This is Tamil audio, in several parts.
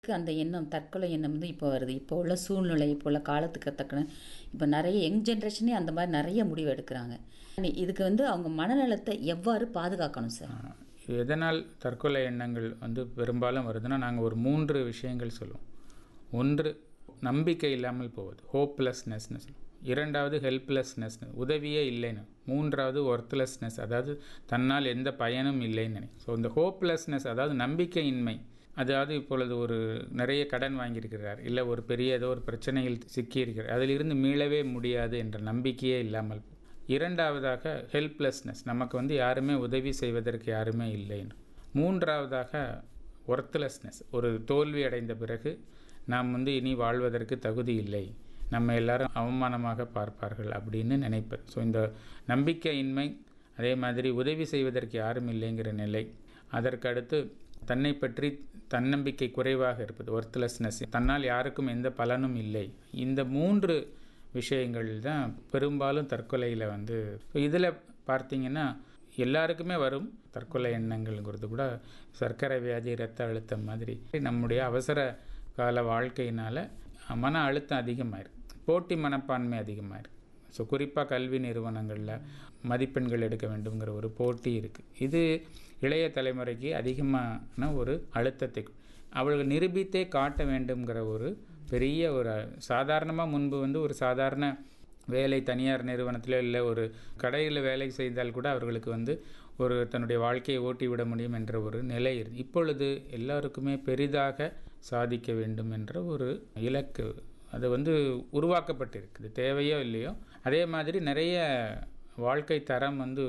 அந்த எண்ணம் தற்கொலை எண்ணம் வந்து இப்போ வருது இப்போ உள்ள சூழ்நிலை இப்போ உள்ள காலத்துக்கு தக்கன இப்போ நிறைய யங் ஜென்ரேஷனே அந்த மாதிரி நிறைய முடிவு எடுக்கிறாங்க இதுக்கு வந்து அவங்க மனநலத்தை எவ்வாறு பாதுகாக்கணும் சார் எதனால் தற்கொலை எண்ணங்கள் வந்து பெரும்பாலும் வருதுன்னா நாங்கள் ஒரு மூன்று விஷயங்கள் சொல்லுவோம் ஒன்று நம்பிக்கை இல்லாமல் போவது ஹோப்லெஸ்னஸ்னு சொல்லுவோம் இரண்டாவது ஹெல்ப்லெஸ்னஸ் உதவியே இல்லைன்னு மூன்றாவது ஒர்த்லெஸ்னஸ் அதாவது தன்னால் எந்த பயனும் இல்லைன்னு நினை ஸோ இந்த ஹோப்லெஸ்னஸ் அதாவது நம்பிக்கையின்மை அதாவது இப்பொழுது ஒரு நிறைய கடன் வாங்கியிருக்கிறார் இல்லை ஒரு பெரிய ஏதோ ஒரு பிரச்சனையில் சிக்கியிருக்கிறார் அதிலிருந்து மீளவே முடியாது என்ற நம்பிக்கையே இல்லாமல் இரண்டாவதாக ஹெல்ப்லெஸ்னஸ் நமக்கு வந்து யாருமே உதவி செய்வதற்கு யாருமே இல்லைன்னு மூன்றாவதாக ஒர்த்லெஸ்னஸ் ஒரு தோல்வி அடைந்த பிறகு நாம் வந்து இனி வாழ்வதற்கு தகுதி இல்லை நம்ம எல்லாரும் அவமானமாக பார்ப்பார்கள் அப்படின்னு நினைப்பது ஸோ இந்த நம்பிக்கையின்மை அதே மாதிரி உதவி செய்வதற்கு யாரும் இல்லைங்கிற நிலை அதற்கு அடுத்து தன்னை பற்றி தன்னம்பிக்கை குறைவாக இருப்பது ஒர்த்லெஸ்னஸ் தன்னால் யாருக்கும் எந்த பலனும் இல்லை இந்த மூன்று விஷயங்கள் தான் பெரும்பாலும் தற்கொலையில் வந்து இதில் பார்த்தீங்கன்னா எல்லாருக்குமே வரும் தற்கொலை எண்ணங்கள்ங்கிறது கூட சர்க்கரை வியாதி இரத்த அழுத்தம் மாதிரி நம்முடைய அவசர கால வாழ்க்கையினால் மன அழுத்தம் அதிகமாயிருக்கு போட்டி மனப்பான்மை அதிகமாயிருக்கு ஸோ குறிப்பாக கல்வி நிறுவனங்களில் மதிப்பெண்கள் எடுக்க வேண்டுங்கிற ஒரு போட்டி இருக்குது இது இளைய தலைமுறைக்கு அதிகமான ஒரு அழுத்தத்தை அவர்கள் நிரூபித்தே காட்ட வேண்டுங்கிற ஒரு பெரிய ஒரு சாதாரணமாக முன்பு வந்து ஒரு சாதாரண வேலை தனியார் நிறுவனத்தில் இல்லை ஒரு கடையில் வேலை செய்தால் கூட அவர்களுக்கு வந்து ஒரு தன்னுடைய வாழ்க்கையை ஓட்டி விட முடியும் என்ற ஒரு நிலை இருக்கு இப்பொழுது எல்லாருக்குமே பெரிதாக சாதிக்க வேண்டும் என்ற ஒரு இலக்கு அது வந்து உருவாக்கப்பட்டிருக்குது தேவையோ இல்லையோ அதே மாதிரி நிறைய வாழ்க்கை தரம் வந்து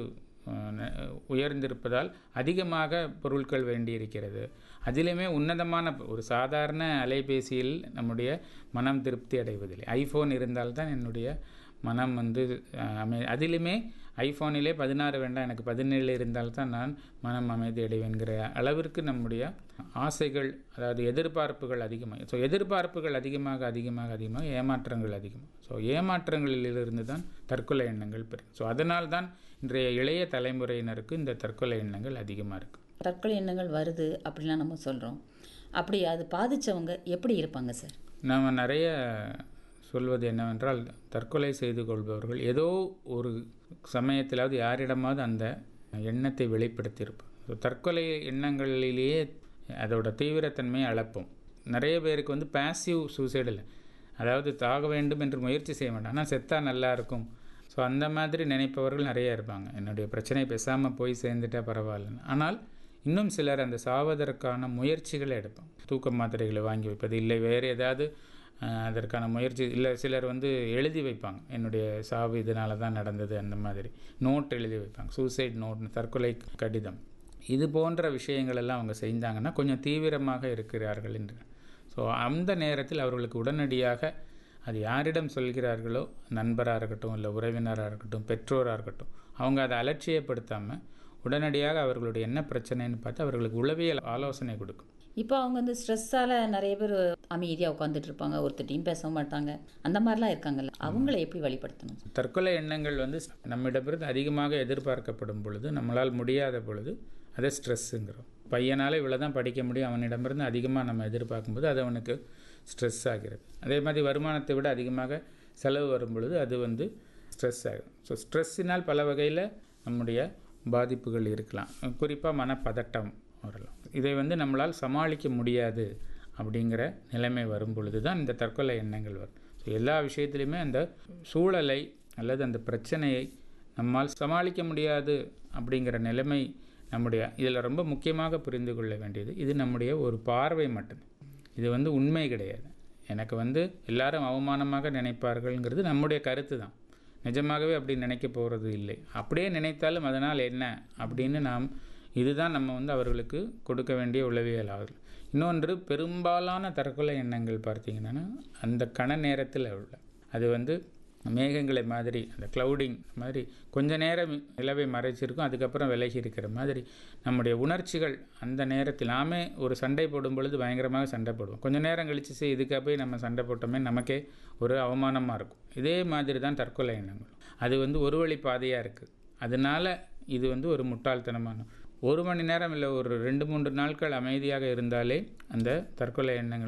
உயர்ந்திருப்பதால் அதிகமாக பொருட்கள் வேண்டியிருக்கிறது அதிலுமே உன்னதமான ஒரு சாதாரண அலைபேசியில் நம்முடைய மனம் திருப்தி அடைவதில்லை ஐஃபோன் இருந்தால்தான் என்னுடைய மனம் வந்து அமை அதிலுமே ஐஃபோனிலே பதினாறு வேண்டாம் எனக்கு பதினேழு இருந்தால்தான் நான் மனம் அமைதி அடைவேங்கிற அளவிற்கு நம்முடைய ஆசைகள் அதாவது எதிர்பார்ப்புகள் அதிகமாக ஸோ எதிர்பார்ப்புகள் அதிகமாக அதிகமாக அதிகமாக ஏமாற்றங்கள் அதிகமாக ஸோ ஏமாற்றங்களிலிருந்து தான் தற்கொலை எண்ணங்கள் பெறும் ஸோ அதனால் தான் இன்றைய இளைய தலைமுறையினருக்கு இந்த தற்கொலை எண்ணங்கள் அதிகமாக இருக்குது தற்கொலை எண்ணங்கள் வருது அப்படிலாம் நம்ம சொல்கிறோம் அப்படி அது பாதித்தவங்க எப்படி இருப்பாங்க சார் நாம் நிறைய சொல்வது என்னவென்றால் தற்கொலை செய்து கொள்பவர்கள் ஏதோ ஒரு சமயத்திலாவது யாரிடமாவது அந்த எண்ணத்தை வெளிப்படுத்தியிருப்போம் ஸோ தற்கொலை எண்ணங்களிலேயே அதோட தீவிரத்தன்மையை அளப்போம் நிறைய பேருக்கு வந்து பேசிவ் சூசைடில் அதாவது தாக வேண்டும் என்று முயற்சி செய்ய வேண்டாம் ஆனால் செத்தா நல்லா இருக்கும் ஸோ அந்த மாதிரி நினைப்பவர்கள் நிறைய இருப்பாங்க என்னுடைய பிரச்சனை பேசாமல் போய் சேர்ந்துட்டா பரவாயில்லன்னு ஆனால் இன்னும் சிலர் அந்த சாவதற்கான முயற்சிகளை எடுப்போம் தூக்க மாத்திரைகளை வாங்கி வைப்பது இல்லை வேறு ஏதாவது அதற்கான முயற்சி இல்லை சிலர் வந்து எழுதி வைப்பாங்க என்னுடைய சாவு இதனால தான் நடந்தது அந்த மாதிரி நோட் எழுதி வைப்பாங்க சூசைட் நோட் தற்கொலை கடிதம் இது போன்ற விஷயங்கள் எல்லாம் அவங்க செய்தாங்கன்னா கொஞ்சம் தீவிரமாக இருக்கிறார்கள் என்று ஸோ அந்த நேரத்தில் அவர்களுக்கு உடனடியாக அது யாரிடம் சொல்கிறார்களோ நண்பராக இருக்கட்டும் இல்லை உறவினராக இருக்கட்டும் பெற்றோராக இருக்கட்டும் அவங்க அதை அலட்சியப்படுத்தாமல் உடனடியாக அவர்களுடைய என்ன பிரச்சனைன்னு பார்த்து அவர்களுக்கு உளவியல் ஆலோசனை கொடுக்கும் இப்போ அவங்க வந்து ஸ்ட்ரெஸ்ஸால் நிறைய பேர் அமைதியாக உட்காந்துட்டு இருப்பாங்க ஒருத்தட்டையும் பேச மாட்டாங்க அந்த மாதிரிலாம் இருக்காங்கல்ல அவங்கள எப்படி வழிபடுத்தணும் தற்கொலை எண்ணங்கள் வந்து நம்மிடமிருந்து அதிகமாக எதிர்பார்க்கப்படும் பொழுது நம்மளால் முடியாத பொழுது அதை ஸ்ட்ரெஸ்ஸுங்கிறோம் பையனால் இவ்வளோ தான் படிக்க முடியும் அவனிடமிருந்து அதிகமாக நம்ம எதிர்பார்க்கும்போது அது அவனுக்கு ஸ்ட்ரெஸ் ஆகிறது அதே மாதிரி வருமானத்தை விட அதிகமாக செலவு வரும் பொழுது அது வந்து ஸ்ட்ரெஸ் ஆகும் ஸோ ஸ்ட்ரெஸ்ஸினால் பல வகையில் நம்முடைய பாதிப்புகள் இருக்கலாம் குறிப்பாக மனப்பதட்டம் வரலாம் இதை வந்து நம்மளால் சமாளிக்க முடியாது அப்படிங்கிற நிலைமை வரும் பொழுது தான் இந்த தற்கொலை எண்ணங்கள் வரும் ஸோ எல்லா விஷயத்துலையுமே அந்த சூழலை அல்லது அந்த பிரச்சனையை நம்மால் சமாளிக்க முடியாது அப்படிங்கிற நிலைமை நம்முடைய இதில் ரொம்ப முக்கியமாக புரிந்து கொள்ள வேண்டியது இது நம்முடைய ஒரு பார்வை மட்டும் இது வந்து உண்மை கிடையாது எனக்கு வந்து எல்லாரும் அவமானமாக நினைப்பார்கள்ங்கிறது நம்முடைய கருத்து தான் நிஜமாகவே அப்படி நினைக்க போகிறது இல்லை அப்படியே நினைத்தாலும் அதனால் என்ன அப்படின்னு நாம் இதுதான் நம்ம வந்து அவர்களுக்கு கொடுக்க வேண்டிய உளவியல் ஆகுது இன்னொன்று பெரும்பாலான தற்கொலை எண்ணங்கள் பார்த்தீங்கன்னா அந்த கண நேரத்தில் உள்ள அது வந்து மேகங்களை மாதிரி அந்த க்ளவுடிங் மாதிரி கொஞ்ச நேரம் நிலவை மறைச்சிருக்கும் அதுக்கப்புறம் விலகி இருக்கிற மாதிரி நம்முடைய உணர்ச்சிகள் அந்த நேரத்தில் நாமே ஒரு சண்டை போடும் பொழுது பயங்கரமாக சண்டை போடுவோம் கொஞ்ச நேரம் கழித்து சரி இதுக்காக போய் நம்ம சண்டை போட்டோமே நமக்கே ஒரு அவமானமாக இருக்கும் இதே மாதிரி தான் தற்கொலை எண்ணங்கள் அது வந்து ஒரு வழி பாதையாக இருக்குது அதனால் இது வந்து ஒரு முட்டாள்தனமான ஒரு மணி நேரம் இல்லை ஒரு ரெண்டு மூன்று நாட்கள் அமைதியாக இருந்தாலே அந்த தற்கொலை எண்ணங்கள்